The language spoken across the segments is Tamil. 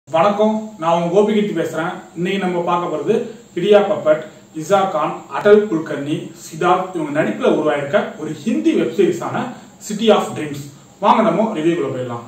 வணக்கம் நான் உங்க கோபிகிட்டி பேசுறேன் இன்னைக்கு நம்ம பார்க்க போறது பிரியா பப்பட் இசா கான் அடல் குல்கர்னி சித்தார்த் இவங்க நடிப்புல உருவாயிருக்க ஒரு ஹிந்தி வெப் சீரிஸான சிட்டி ஆஃப் ட்ரீம்ஸ் வாங்க நம்ம ரிவ்யூக்குள்ள போயிடலாம்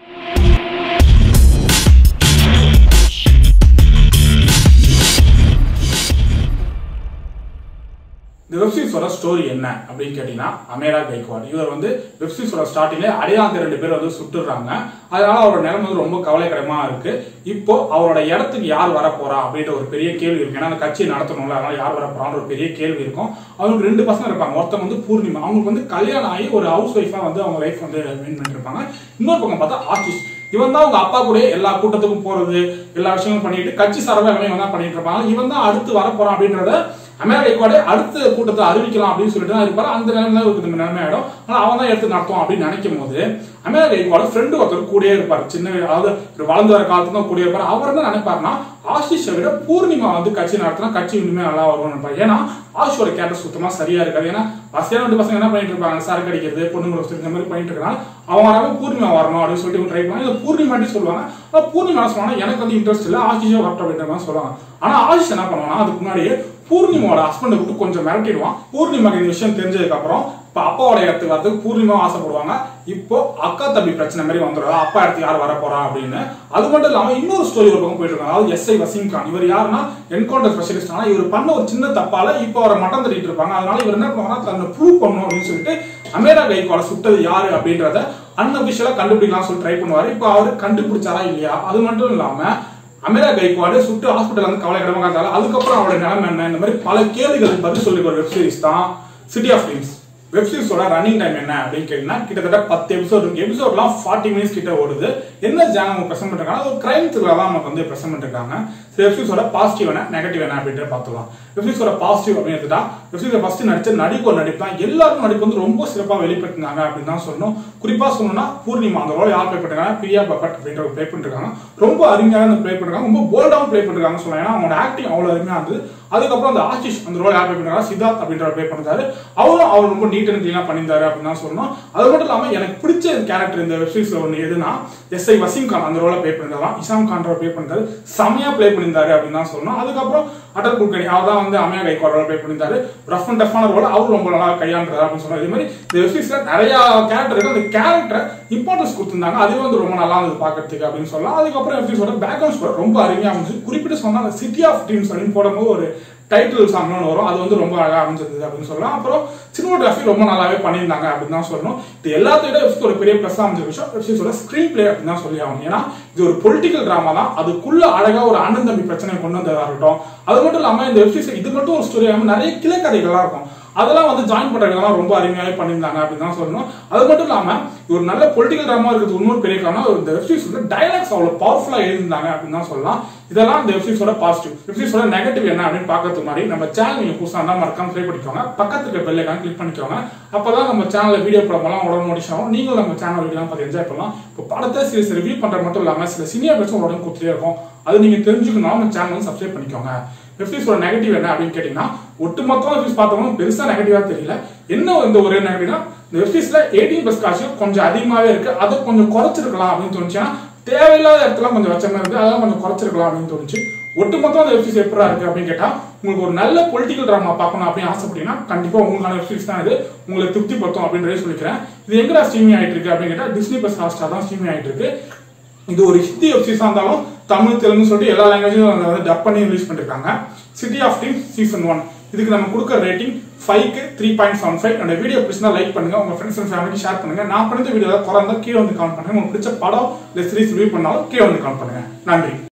இந்த வெப்சீரிஸோட ஸ்டோரி என்ன அப்படின்னு கேட்டீங்கன்னா அமேரா கைக்வாட் இவர் வந்து வெப்சீரிஸோட ஸ்டார்டிங்ல அடையாளம் ரெண்டு பேர் வந்து சுட்டுறாங்க அதனால அவரோட நிலைமை வந்து ரொம்ப கவலைக்கிடமா இருக்கு இப்போ அவரோட இடத்துக்கு யார் வர போறா அப்படின்ற ஒரு பெரிய கேள்வி இருக்கு ஏன்னா அந்த கட்சியை நடத்தணும்ல அதனால யார் வர போறான்ற ஒரு பெரிய கேள்வி இருக்கும் அவங்களுக்கு ரெண்டு பசங்க இருப்பாங்க ஒருத்தவங்க வந்து பூர்ணிமா அவங்களுக்கு வந்து கல்யாணம் ஆகி ஒரு ஹவுஸ் ஒய்ஃபா வந்து அவங்க லைஃப் வந்து வின் பண்ணிட்டு இருப்பாங்க இன்னொரு பக்கம் பார்த்தா ஆர்டிஸ்ட் இவன் தான் அவங்க அப்பா கூட எல்லா கூட்டத்துக்கும் போறது எல்லா விஷயங்களும் பண்ணிட்டு கட்சி சார்பாக எல்லாமே இவன் தான் பண்ணிட்டு இருப்பாங்க இவன் தான் அடுத்து வர போறான் அப்படின்றத அமெரிக்காவோட அடுத்த கூட்டத்தை அறிவிக்கலாம் அப்படின்னு சொல்லிட்டு தான் இருப்பாரு அந்த நிலைமை இருக்குது நிலைமை ஆயிடும் ஆனா அவன் தான் எடுத்து நடத்தும் அப்படின்னு நினைக்கும் போது அமெரிக்காவோட ஃப்ரெண்டு ஒருத்தர் கூடயே இருப்பார் சின்ன அதாவது ஒரு வளர்ந்து வர காலத்துல தான் கூடயே இருப்பார் அவர் என்ன நினைப்பாருன்னா ஆஷிஷை விட பூர்ணிமா வந்து கட்சி நடத்தினா கட்சி இன்னுமே நல்லா வரும்னு நினைப்பாரு ஏன்னா ஆஷோட கேரக்டர் சுத்தமா சரியா இருக்காது ஏன்னா வசதியான ரெண்டு பசங்க என்ன பண்ணிட்டு இருப்பாங்க சரக்கு அடிக்கிறது பொண்ணுங்களை வச்சு இந்த மாதிரி பண்ணிட்டு இருக்காங்க அவன் வராம பூர்ணிமா வரணும் அப்படின்னு சொல்லிட்டு ட்ரை பண்ணுவாங்க இந்த பூர்ணிமாட்டி சொல்லுவாங்க ஆனா பூர்ணிமா என்ன சொல்லுவாங்க எனக்கு வந்து இன்ட்ரெஸ்ட் இல்லை ஆஷிஷே வரட்டும் அப்படின்ற மாதிரி சொல்லுவாங்க ஆனா ஆஷிஷ் என்ன பண்ணுவாங்கன்னா அதுக்கு முன்னாடியே பூர்ணிமாவோட ஹஸ்பண்டை விட்டு கொஞ்சம் மிரட்டிடுவான் பூர்ணிமாக்கு இந்த விஷயம் தெரிஞ்சதுக்கு அப்புறம் இப்ப அப்பாவோட இடத்துக்கு வரதுக்கு பூர்ணிமா ஆசைப்படுவாங்க இப்போ அக்கா தம்பி பிரச்சனை மாதிரி வந்துடும் அப்பா இடத்துக்கு யார் வர போறா அப்படின்னு அது மட்டும் இல்லாம இன்னொரு ஸ்டோரி ஒரு பக்கம் போயிட்டு இருக்காங்க அதாவது எஸ் ஐ வசீம் கான் இவர் யாருன்னா என்கவுண்டர் ஸ்பெஷலிஸ்ட் ஆனா இவர் பண்ண ஒரு சின்ன தப்பால இப்போ அவரை மட்டம் தட்டிட்டு இருப்பாங்க அதனால இவர் என்ன பண்ணுவாங்கன்னா தன்னை ப்ரூவ் பண்ணணும் அப்படின்னு சொல்லிட்டு அமேரா கைக்வால சுட்டது யாரு அப்படின்றத அன்அபிஷியலா கண்டுபிடிக்கலாம் சொல்லி ட்ரை பண்ணுவாரு இப்போ அவரு கண்டுபிடிச்சாரா இல்லையா அது மட்டும் இல்லாம அமெரா கைக்வாடு சுட்டு ஹாஸ்பிட்டல் வந்து கவலை கிடமா காத்தால அதுக்கப்புறம் அவரோட நிலைமை என்ன இந்த மாதிரி பல கேள்விகளுக்கு பதில் சொல்லி ஒரு வெப் சீரிஸ் தான் சிட்டி ஆஃப் ட்ரீம்ஸ் வெப் சீரிஸோட ரன்னிங் டைம் என்ன அப்படின்னு கேட்டீங்கன்னா கிட்டத்தட்ட பத்து எபிசோட் இருக்கு எபிசோட்லாம் ஃபார்ட்டி மினிட்ஸ் கிட்ட ஓடுது என்ன ஜாங் அவங்க பிரசன்ட் பண்றாங்க ஒரு கிரைம் த்ரில்லர் தான் நமக்கு வந்து பிரசன்ட் பண்ணிருக்காங்க வெப் சீரிஸோட பாசிட்டிவ் என்ன நெகட்டிவ் என்ன அப்படின்ட்டு பார்த்துக்கலாம் வெப் சீரிஸோட பாசிட்டிவ் அப்படின்னு எடுத்துட்டா வெப் சீரிஸ் ஃபர்ஸ்ட் நடிச்ச நடிப்பு ஒரு நடிப்பு தான் எல்லாருக்கும் நடிப்பு வந்து ரொம்ப சிறப்பாக வெளிப்படுத்தினாங்க அப்படின்னு தான் சொல்லணும் குறிப்பா சொல்லணும்னா பூர்ணிமா அந்த ரோல் யார் ப்ளே பண்ணிருக்காங்க பிரியா பப்பட் அப்படின்ற ஒரு ப்ளே பண்ணிருக்காங்க ரொம்ப அருமையாக அந்த ப்ளே பண்ணிருக்காங்க ரொம்ப போல்டாகவும் ப்ளே பண்ணிருக்காங்க சொல்லலாம் ஏன்னா அவங்களோட ஆக்டிங் அவ்வளவு அருமையா இருந்தது அதுக்கப்புறம் அந்த ஆஷிஷ் அந்த ரோல் யார் ப்ளே பண்ணிருக்காங்க சித்தார்த் அப்படின்ற ப்ளே பண்ணிருந்தாரு அவரும் அவர் ரொம்ப நீட் அண்ட் கிளீனா பண்ணியிருந்தாரு அப்படின்னு தான் சொல்லணும் அது மட்டும் இல்லாம எனக்கு பிடிச்ச கேரக்டர் இந்த வெப் சீரிஸ்ல ஒன்று எதுனா எஸ் ஐ வசீம் கான் அந்த ரோலை ப்ளே பண்ணிருந்தாராம் இசாம் கான் ப்ளே பண்ணிருந்தாரு செமையா ப்ளே பண்ணியிருந்தாரு அப்படின்னு தான் சொல்லணும் அதுக்கப்புறம் அடல் குல்கர்னி அவர் தான் வந்து அமையா கைக்வாட் ரோல் ப்ளே பண்ணியிருந்தாரு ரஃப் அண்ட் டஃப்பான ரோல் அவர் ரொம்ப நல்லா கையாண்டுறாரு அப்படின்னு சொன்னார் இதே மாதிரி இந்த வெப் சீரிஸ்ல நிறைய கேரக்டர் இருக்கு அந்த கேரக்டர் இம்பார்ட்டன்ஸ் கொடுத்திருந்தாங்க அது வந்து ரொம்ப நல்லா இருந்தது பாக்கிறதுக்கு அப்படின்னு சொல்லலாம் அதுக்கப்புறம் வெப் சீரிஸோட பேக்ரவுண்ட் ஸ்கோர் ரொம்ப அருமையா இருந்துச்சு குறிப்பிட்டு சொன்னா அந்த சிட்டி ஆஃப் ட்ரீம்ஸ் அப்படின்னு போடும்போது ஒரு டைட்டில் சாங்னு வரும் அது வந்து ரொம்ப அழகா அமைஞ்சிருந்தது அப்படின்னு சொல்லலாம் அப்புறம் சினிமோகிராஃபி ரொம்ப நல்லாவே பண்ணியிருந்தாங்க அப்படின்னு தான் சொல்லணும் இது எல்லாத்தையும் விட வெப்சீரிஸ் ஒரு பெரிய ப்ளஸ் அமைஞ்ச விஷயம் வெப்சீரிஸோட ஸ்கிரீன் பிளே அப்படின்னு தான் சொல்லி ஆகணும் ஏன்னா இது ஒரு பொலிட்டிக்கல் டிராமா தான் அதுக்குள்ள அழகா ஒரு அண்ணன் தம்பி பிரச்சனை கொண்டு வந்ததா இருக்கட்டும் அது மட்டும் இல்லாம இந்த வெப்சீரிஸ் இது மட்டும் ஒரு ஸ்டோரி ஆகாம நிறைய கிளைக்கதைகள்லாம் இருக்கும் அதெல்லாம் வந்து ஜாயின் பண்றவங்கலாம் ரொம்ப அருமையாவே பண்ணியிருந்தாங்க அப்படின்னு தான் சொல்லணும் அது மட்டும் இல்லாம ஒரு நல்ல பொலிட்டிக்கல் டிராமா இருக்கிறது இன்னொரு பெரிய காரணம் இந்த வெப்சீரிஸ் வந்து டைலாக்ஸ் அவ்வளவு பவர்ஃபுல்லா எழுதிருந்தாங்க அப்படின்னு தான் சொல்லலாம் இதெல்லாம் இந்த வெப்சீரிஸோட பாசிட்டிவ் வெப்சீரிஸோட நெகட்டிவ் என்ன அப்படின்னு பார்க்கறது மாதிரி நம்ம சேனல் நீங்க புதுசாக இருந்தால் மறக்காம ப்ளே பண்ணிக்கோங்க பக்கத்துக்கு பெல் ஐக்கான் கிளிக் பண்ணிக்கோங்க அப்பதான் நம்ம சேனல்ல வீடியோ போடலாம் உடனே நோட்டிஸ் ஆகும் நீங்களும் நம்ம சேனல் வீடியோ பார்த்து என்ஜாய் பண்ணலாம் இப்போ படத்தை சீரிஸ் ரிவ்யூ பண்றது மட்டும் இல்லாம சில சீனியர் பேசும் உடனே கொடுத்துட்டே இருக்கும் அது நீங்க தெரிஞ்சுக்கணும் நம்ம சேனல் சப்ஸ்கிரைப் பண்ணிக்கோங்க வெப்சீரிஸோட நெகட்டிவ் என்ன அப்படின்னு கேட்டீங்கன்னா ஒட்டுமொத்தமா வெப்சீரிஸ் பார்த்தவங்க பெருசா நெகட்டிவா தெரியல என்ன இந்த ஒரே நெகட்டிவ்னா இந்த வெப்சீரிஸ்ல எயிட்டீன் பிளஸ் காட்சியும் கொஞ்சம் அதிகமாவே இருக்கு அதை கொஞ்சம் குறைச்சிருக்கலாம் அப்படின்னு தோணுச்சுன்னா தேவையில்லாத இடத்துல கொஞ்சம் வச்ச மாதிரி இருக்கு அதெல்லாம் கொஞ்சம் குறைச்சிருக்கலாம் அப்படின்னு தோணுச்சு ஒட்டுமொத்தம் அந்த வெப்சீரிஸ் எப்படா இருக்கு அப்படின்னு கேட்டா உங்களுக்கு ஒரு நல்ல பொலிட்டிக்கல் டிராமா பார்க்கணும் அப்படின்னு ஆசைப்பட்டீங்கன்னா கண்டிப்பா உங்களுக்கான வெப்சீரிஸ் தான் இது உங்களை திருப்திப்படுத்தும் அப்படின்றத சொல்லிக்கிறேன் இது எங்கடா ஸ்ட்ரீமிங் ஆயிட்டு இருக்கு அப்படின்னு கேட்டா டிஸ்னி பிளஸ் ஹாஸ்டார் தான் ஸ்ட்ரீமிங் ஆயிட்டு இருக்கு இது ஒரு ஹிந்தி வெப்சீரிஸா இருந்தாலும் தமிழ் தெலுங்கு சொல்லிட்டு எல்லா லாங்குவேஜும் வந்து டப் பண்ணி ரிலீஸ் பண்ணிருக்காங்க city of dreams season one இதுக்கு நம்ம கொடுக்குற ரேட்டிங் ஃபைவ்க்கு த்ரீ பாயிண்ட் செவன் ஃபைவ் அந்த வீடியோ பிடிச்சா லைக் பண்ணுங்க உங்க ஃப்ரெண்ட்ஸ் அண்ட் ஃபேமிலிக்கு ஷேர் பண்ணுங்க நான் பண்ணித்த வீடியோ குறைந்தா கீழே வந்து கமெண்ட் பண்ணுங்க உங்களுக்கு பிடிச்ச படம் இல்லை சீரிஸ் ரிவ்யூ பண்ணாலும் கீழே வந்து கமெண்ட் பண்ணுங்க நன்றி